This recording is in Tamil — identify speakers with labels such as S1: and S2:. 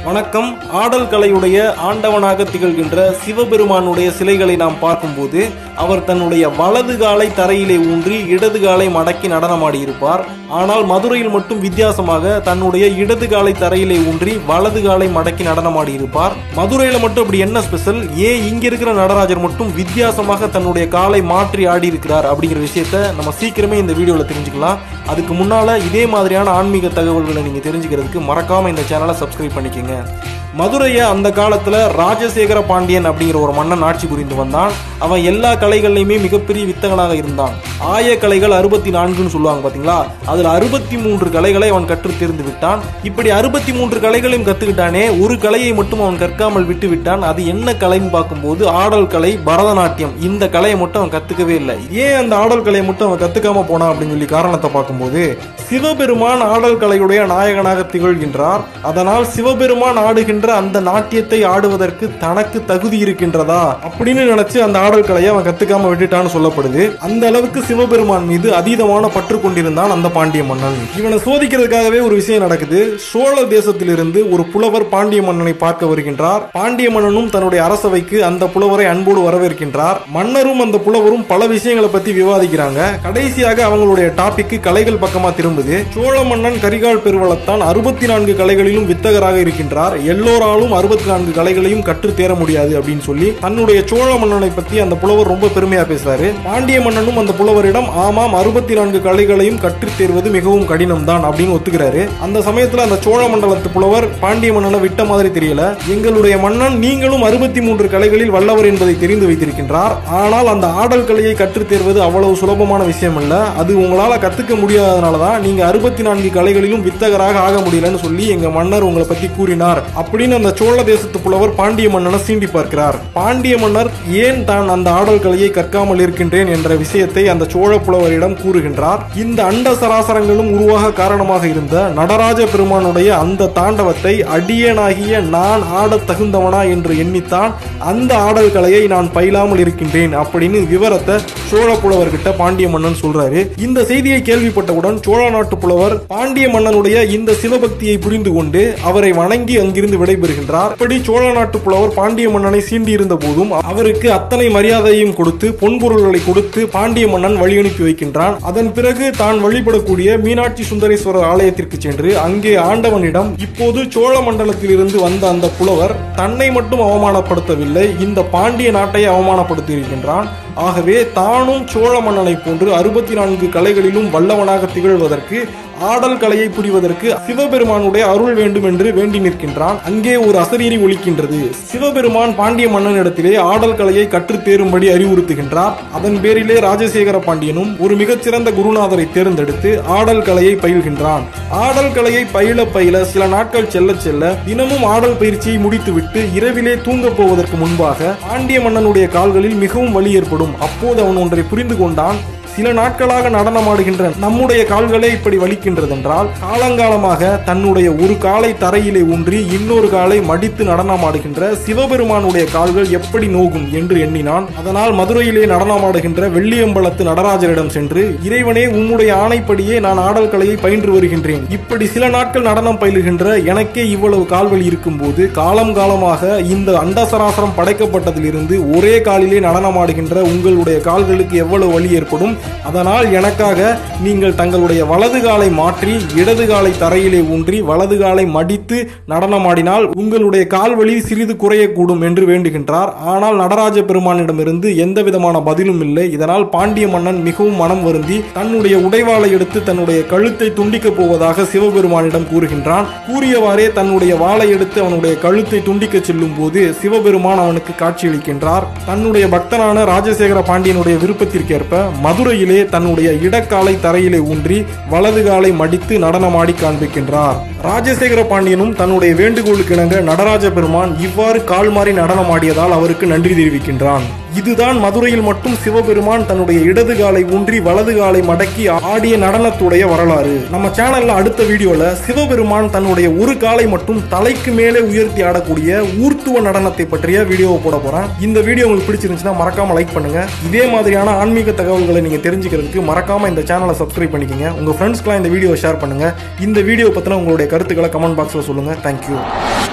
S1: வணக்கம் ஆடல் கலையுடைய ஆண்டவனாக திகழ்கின்ற சிவபெருமானுடைய சிலைகளை நாம் பார்க்கும்போது அவர் தன்னுடைய வலது காலை தரையிலே ஊன்றி இடது காலை மடக்கி நடனமாடியிருப்பார் ஆனால் மதுரையில் மட்டும் வித்தியாசமாக தன்னுடைய இடது காலை தரையிலே ஊன்றி வலது காலை மடக்கி நடனமாடியிருப்பார் மதுரையில மட்டும் அப்படி என்ன ஸ்பெஷல் ஏன் இங்க இருக்கிற நடராஜர் மட்டும் வித்தியாசமாக தன்னுடைய காலை மாற்றி ஆடி இருக்கிறார் அப்படிங்கிற விஷயத்த நம்ம சீக்கிரமே இந்த வீடியோல தெரிஞ்சுக்கலாம் அதுக்கு முன்னால இதே மாதிரியான ஆன்மீக தகவல்களை நீங்க தெரிஞ்சுக்கிறதுக்கு மறக்காம இந்த சேனலை சப்ஸ்கிரைப் பண்ணிக்கங்க மதுரையை அந்த காலத்துல ராஜசேகர பாண்டியன் அப்படிங்கிற ஒரு மன்னன் ஆட்சி புரிந்து வந்தான் அவன் எல்லா கலைகள்லையுமே மிகப்பெரிய வித்தகனாக இருந்தான் ஆய கலைகள் அறுபத்தி நான்குன்னு சொல்லுவாங்க பாத்தீங்களா அதுல அறுபத்தி மூன்று கலைகளை அவன் கற்று தேர்ந்து விட்டான் இப்படி அறுபத்தி மூன்று கலைகளையும் கத்துக்கிட்டானே ஒரு கலையை மட்டும் அவன் கற்காமல் விட்டு விட்டான் அது என்ன கலைன்னு பார்க்கும்போது ஆடல் கலை பரதநாட்டியம் இந்த கலையை மட்டும் அவன் கத்துக்கவே இல்லை ஏன் அந்த ஆடல் கலையை மட்டும் அவன் கத்துக்காம போனான் அப்படின்னு சொல்லி காரணத்தை பார்க்கும்போது சிவபெருமான் ஆடல் கலையுடைய நாயகனாக திகழ்கின்றார் அதனால் சிவபெருமான் ஆடுகின்ற அந்த நாட்டியத்தை ஆடுவதற்கு தனக்கு தகுதி இருக்கின்றதா அப்படின்னு நினைச்சு அந்த ஆடல் கலையை அவன் கத்துக்காம விட்டுட்டான்னு சொல்லப்படுது அந்த அளவுக்கு சிவபெருமான் மீது அதீதமான பற்று கொண்டிருந்தான் அந்த பாண்டிய மன்னன் இவனை சோதிக்கிறதுக்காகவே ஒரு விஷயம் நடக்குது சோழ தேசத்திலிருந்து ஒரு புலவர் பாண்டிய மன்னனை பார்க்க வருகின்றார் பாண்டிய மன்னனும் தன்னுடைய அரசவைக்கு அந்த புலவரை அன்போடு வரவேற்கின்றார் மன்னரும் அந்த புலவரும் பல விஷயங்களை பத்தி விவாதிக்கிறாங்க கடைசியாக அவங்களுடைய டாபிக் கலைகள் பக்கமா திரும்புது சோழ மன்னன் கரிகால் பெருவளத்தான் அறுபத்தி நான்கு கலைகளிலும் வித்தகராக இருக்கின்றார் எல்லோராலும் அறுபத்தி நான்கு கலைகளையும் கற்றுத் தேர முடியாது அப்படின்னு சொல்லி தன்னுடைய சோழ மன்னனை பத்தி அந்த புலவர் ரொம்ப பெருமையா பேசுறாரு பாண்டிய மன்னனும் அந்த புலவரிடம் ஆமாம் அறுபத்தி நான்கு கலைகளையும் கற்றுத் தேர்வது மிகவும் கடினம் தான் அப்படின்னு ஒத்துக்கிறாரு அந்த சமயத்துல அந்த சோழ மண்டலத்து புலவர் பாண்டிய மன்னனை விட்ட மாதிரி தெரியல எங்களுடைய மன்னன் நீங்களும் அறுபத்தி மூன்று கலைகளில் வல்லவர் என்பதை தெரிந்து வைத்திருக்கின்றார் ஆனால் அந்த ஆடல் கலையை கற்றுத் தேர்வது அவ்வளவு சுலபமான விஷயம் அல்ல அது உங்களால கத்துக்க முடியாதனால தான் நீங்க அறுபத்தி நான்கு கலைகளிலும் வித்தகராக ஆக முடியலன்னு சொல்லி எங்க மன்னர் உங்களை பத்தி கூறினார் அப்படின்னு அந்த சோழ தேசத்து புலவர் பாண்டிய மன்னனை சீண்டி பார்க்கிறார் பாண்டிய மன்னர் ஏன் தான் அந்த ஆடல் கலையை கற்காமல் இருக்கின்றேன் என்ற விஷயத்தை அந்த சோழ புலவரிடம் கூறுகின்றார் இந்த அண்ட சராசரங்களும் உருவாக காரணமாக இருந்த நடராஜ பெருமானுடைய அந்த தாண்டவத்தை அடியனாகிய நான் ஆடத் தகுந்தவனா என்று எண்ணித்தான் அந்த ஆடல் கலையை நான் பயிலாமல் இருக்கின்றேன் அப்படின்னு விவரத்தை சோழ புலவர்கிட்ட பாண்டிய மன்னன் சொல்றாரு இந்த செய்தியை கேள்விப்பட்டவுடன் சோழ நாட்டு புலவர் பாண்டிய மன்னனுடைய இந்த சிவபக்தியை புரிந்து கொண்டு அவரை வணங்கி அங்கிருந்து விடைபெறுகின்றார் இப்படி சோழ நாட்டு புலவர் பாண்டிய மன்னனை சீண்டி இருந்த போதும் அவருக்கு அத்தனை மரியாதையும் கொடுத்து பொன்பொருள்களை கொடுத்து பாண்டிய மன்னன் வழி அனுப்பி வைக்கின்றான் அதன் பிறகு தான் வழிபடக்கூடிய மீனாட்சி சுந்தரேஸ்வரர் ஆலயத்திற்கு சென்று அங்கே ஆண்டவனிடம் இப்போது சோழ மண்டலத்திலிருந்து வந்த அந்த புலவர் தன்னை மட்டும் அவமானப்படுத்தவில்லை இந்த பாண்டிய நாட்டை அவமானப்படுத்தி இருக்கின்றான் ஆகவே தானும் சோழ மன்னனை போன்று அறுபத்தி நான்கு கலைகளிலும் வல்லவனாக திகழ்வதற்கு ஆடல் கலையை புரிவதற்கு சிவபெருமானுடைய அருள் வேண்டும் என்று வேண்டி நிற்கின்றான் அங்கே ஒரு அசரீரி ஒலிக்கின்றது சிவபெருமான் பாண்டிய மன்னனிடத்திலே ஆடல் கலையை கற்றுத் தேரும்படி அறிவுறுத்துகின்றார் அதன் பேரிலே ராஜசேகர பாண்டியனும் ஒரு மிகச்சிறந்த குருநாதரை தேர்ந்தெடுத்து ஆடல் கலையை பயில்கின்றான் ஆடல் கலையை பயில பயில சில நாட்கள் செல்ல செல்ல தினமும் ஆடல் பயிற்சியை முடித்துவிட்டு இரவிலே தூங்கப் போவதற்கு முன்பாக பாண்டிய மன்னனுடைய கால்களில் மிகவும் வலி ஏற்படும் அப்போது அவன் ஒன்றை புரிந்து கொண்டான் சில நாட்களாக நடனமாடுகின்ற நம்முடைய கால்களே இப்படி வலிக்கின்றதென்றால் காலங்காலமாக தன்னுடைய ஒரு காலை தரையிலே ஊன்றி இன்னொரு காலை மடித்து நடனமாடுகின்ற சிவபெருமானுடைய கால்கள் எப்படி நோகும் என்று எண்ணினான் அதனால் மதுரையிலே நடனமாடுகின்ற வெள்ளியம்பலத்து நடராஜரிடம் சென்று இறைவனே உம்முடைய ஆணைப்படியே நான் ஆடல் கலையை பயின்று வருகின்றேன் இப்படி சில நாட்கள் நடனம் பயிலுகின்ற எனக்கே இவ்வளவு கால்வலி இருக்கும்போது காலம் காலமாக இந்த அண்டசராசரம் படைக்கப்பட்டதிலிருந்து ஒரே காலிலே நடனமாடுகின்ற உங்களுடைய கால்களுக்கு எவ்வளவு வலி ஏற்படும் அதனால் எனக்காக நீங்கள் தங்களுடைய வலது காலை மாற்றி இடது காலை தரையிலே ஊன்றி வலது காலை மடித்து நடனமாடினால் உங்களுடைய கால்வலி சிறிது குறையக்கூடும் என்று வேண்டுகின்றார் ஆனால் நடராஜ பெருமானிடமிருந்து எந்த விதமான பதிலும் இல்லை இதனால் பாண்டிய மன்னன் மிகவும் மனம் வருந்தி தன்னுடைய உடைவாளை எடுத்து தன்னுடைய கழுத்தை துண்டிக்கப் போவதாக சிவபெருமானிடம் கூறுகின்றான் கூறியவாறே தன்னுடைய வாளை எடுத்து அவனுடைய கழுத்தை துண்டிக்க செல்லும் போது சிவபெருமான் அவனுக்கு காட்சியளிக்கின்றார் தன்னுடைய பக்தனான ராஜசேகர பாண்டியனுடைய விருப்பத்திற்கேற்ப மதுரையிலே தன்னுடைய இடக்காலை தரையிலே ஊன்றி வலது காலை மடித்து நடனமாடி காண்பிக்கின்றார் ராஜசேகர பாண்டியனும் தன்னுடைய வேண்டுகோளுக்கு இணங்க நடராஜ பெருமான் இவ்வாறு கால் மாறி நடனமாடியதால் அவருக்கு நன்றி தெரிவிக்கின்றான் இதுதான் மதுரையில் மட்டும் சிவபெருமான் தன்னுடைய இடது காலை ஊன்றி வலது காலை மடக்கி ஆடிய நடனத்துடைய வரலாறு நம்ம சேனல்ல அடுத்த வீடியோல சிவபெருமான் தன்னுடைய ஒரு காலை மட்டும் தலைக்கு மேலே உயர்த்தி ஆடக்கூடிய ஊர்த்துவ நடனத்தை பற்றிய வீடியோவை போட போறேன் இந்த வீடியோ உங்களுக்கு பிடிச்சிருந்துச்சுன்னா மறக்காம லைக் பண்ணுங்க இதே மாதிரியான ஆன்மீக தகவல்களை நீங்க தெரிஞ்சுக்கிறதுக்கு மறக்காம இந்த சேனலை சப்ஸ்கிரைப் பண்ணிக்கங்க உங்க ஃப்ரெண்ட்ஸ்க்குலாம் இந்த வீடியோ ஷேர் பண்ணுங்க இந்த வீடியோ பத்தின உங்களுடைய கருத்துக்களை கமெண்ட் பாக்ஸ்ல சொல்லுங்க தேங்க்யூ